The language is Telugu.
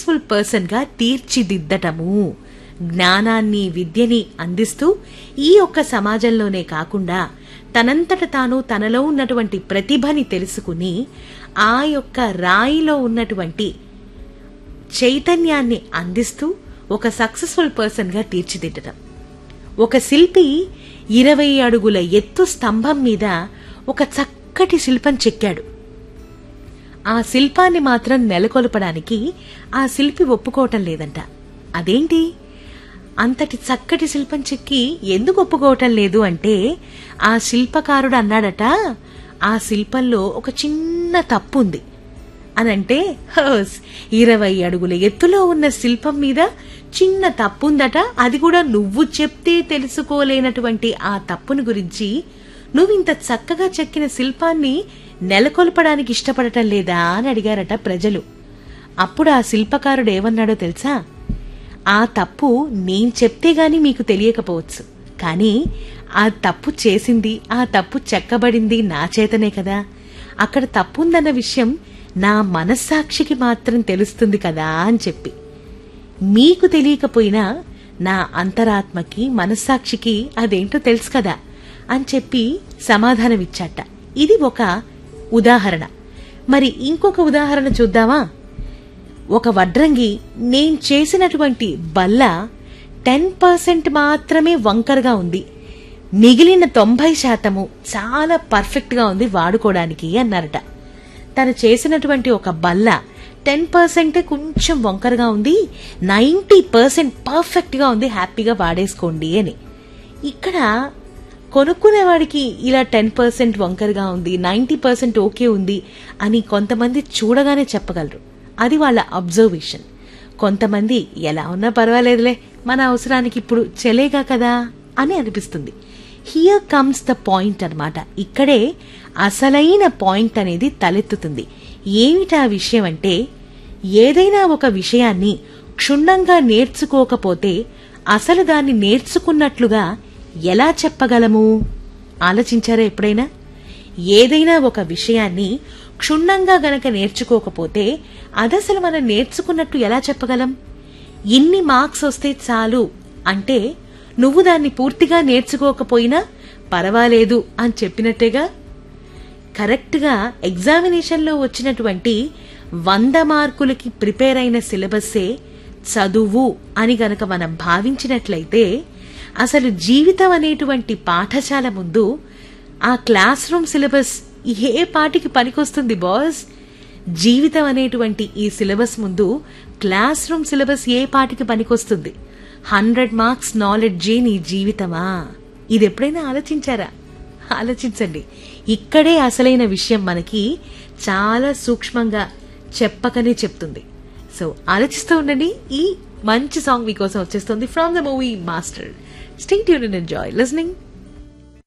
సక్సెస్ఫుల్ పర్సన్ గా తీర్చిదిద్దటము జ్ఞానాన్ని విద్యని అందిస్తూ ఈ ఒక్క సమాజంలోనే కాకుండా తనంతట తాను తనలో ఉన్నటువంటి ప్రతిభని తెలుసుకుని ఆ యొక్క రాయిలో ఉన్నటువంటి చైతన్యాన్ని అందిస్తూ ఒక సక్సెస్ఫుల్ పర్సన్ గా తీర్చిదిద్దటం ఒక శిల్పి ఇరవై అడుగుల ఎత్తు స్తంభం మీద ఒక చక్కటి శిల్పం చెక్కాడు ఆ శిల్పాన్ని మాత్రం నెలకొల్పడానికి ఆ శిల్పి ఒప్పుకోవటం లేదంట అదేంటి అంతటి చక్కటి శిల్పం చెక్కి ఎందుకు ఒప్పుకోవటం లేదు అంటే ఆ శిల్పకారుడు అన్నాడట ఆ శిల్పంలో ఒక చిన్న తప్పు ఉంది అనంటే హోస్ ఇరవై అడుగుల ఎత్తులో ఉన్న శిల్పం మీద చిన్న తప్పుందట అది కూడా నువ్వు చెప్తే తెలుసుకోలేనటువంటి ఆ తప్పుని గురించి నువ్వింత చక్కగా చెక్కిన శిల్పాన్ని నెలకొల్పడానికి ఇష్టపడటం లేదా అని అడిగారట ప్రజలు అప్పుడు ఆ శిల్పకారుడు ఏమన్నాడో తెలుసా ఆ తప్పు నేను చెప్తే గాని మీకు తెలియకపోవచ్చు కానీ ఆ తప్పు చేసింది ఆ తప్పు చెక్కబడింది నా చేతనే కదా అక్కడ తప్పుందన్న విషయం నా మనస్సాక్షికి మాత్రం తెలుస్తుంది కదా అని చెప్పి మీకు తెలియకపోయినా నా అంతరాత్మకి మనస్సాక్షికి అదేంటో తెలుసు కదా అని చెప్పి సమాధానమిచ్చాట ఇది ఒక ఉదాహరణ మరి ఇంకొక ఉదాహరణ చూద్దామా ఒక వడ్రంగి నేను చేసినటువంటి బల్ల టెన్ పర్సెంట్ మాత్రమే వంకరగా ఉంది మిగిలిన తొంభై శాతము చాలా పర్ఫెక్ట్ గా ఉంది వాడుకోవడానికి అన్నారట తను చేసినటువంటి ఒక బల్ల టెన్ పర్సెంట్ కొంచెం వంకరగా ఉంది నైంటీ పర్సెంట్ పర్ఫెక్ట్ గా ఉంది హ్యాపీగా వాడేసుకోండి అని ఇక్కడ కొనుక్కునేవాడికి ఇలా టెన్ పర్సెంట్ వంకరగా ఉంది నైంటీ పర్సెంట్ ఓకే ఉంది అని కొంతమంది చూడగానే చెప్పగలరు అది వాళ్ళ అబ్జర్వేషన్ కొంతమంది ఎలా ఉన్నా పర్వాలేదులే మన అవసరానికి ఇప్పుడు చెలేగా కదా అని అనిపిస్తుంది హియర్ కమ్స్ ద పాయింట్ అన్నమాట ఇక్కడే అసలైన పాయింట్ అనేది తలెత్తుతుంది ఏమిటా విషయం అంటే ఏదైనా ఒక విషయాన్ని క్షుణ్ణంగా నేర్చుకోకపోతే అసలు దాన్ని నేర్చుకున్నట్లుగా ఎలా చెప్పగలము ఆలోచించారా ఎప్పుడైనా ఏదైనా ఒక విషయాన్ని క్షుణ్ణంగా గనక నేర్చుకోకపోతే అదసలు మనం నేర్చుకున్నట్టు ఎలా చెప్పగలం ఇన్ని మార్క్స్ వస్తే చాలు అంటే నువ్వు దాన్ని పూర్తిగా నేర్చుకోకపోయినా పర్వాలేదు అని చెప్పినట్టేగా కరెక్ట్గా ఎగ్జామినేషన్లో వచ్చినటువంటి వంద మార్కులకి ప్రిపేర్ అయిన సిలబస్సే చదువు అని గనక మనం భావించినట్లయితే అసలు జీవితం అనేటువంటి పాఠశాల ముందు ఆ క్లాస్ రూమ్ సిలబస్ ఏ పాటికి పనికొస్తుంది బాస్ జీవితం అనేటువంటి ఈ సిలబస్ ముందు క్లాస్ రూమ్ సిలబస్ ఏ పాటికి పనికొస్తుంది హండ్రెడ్ మార్క్స్ నాలెడ్జే నీ జీవితమా ఇది ఎప్పుడైనా ఆలోచించారా ఆలోచించండి ఇక్కడే అసలైన విషయం మనకి చాలా సూక్ష్మంగా చెప్పకనే చెప్తుంది సో ఆలోచిస్తూ ఉండండి ఈ మంచి సాంగ్ మీకోసం వచ్చేస్తుంది from the movie Master stay tune and enjoy listening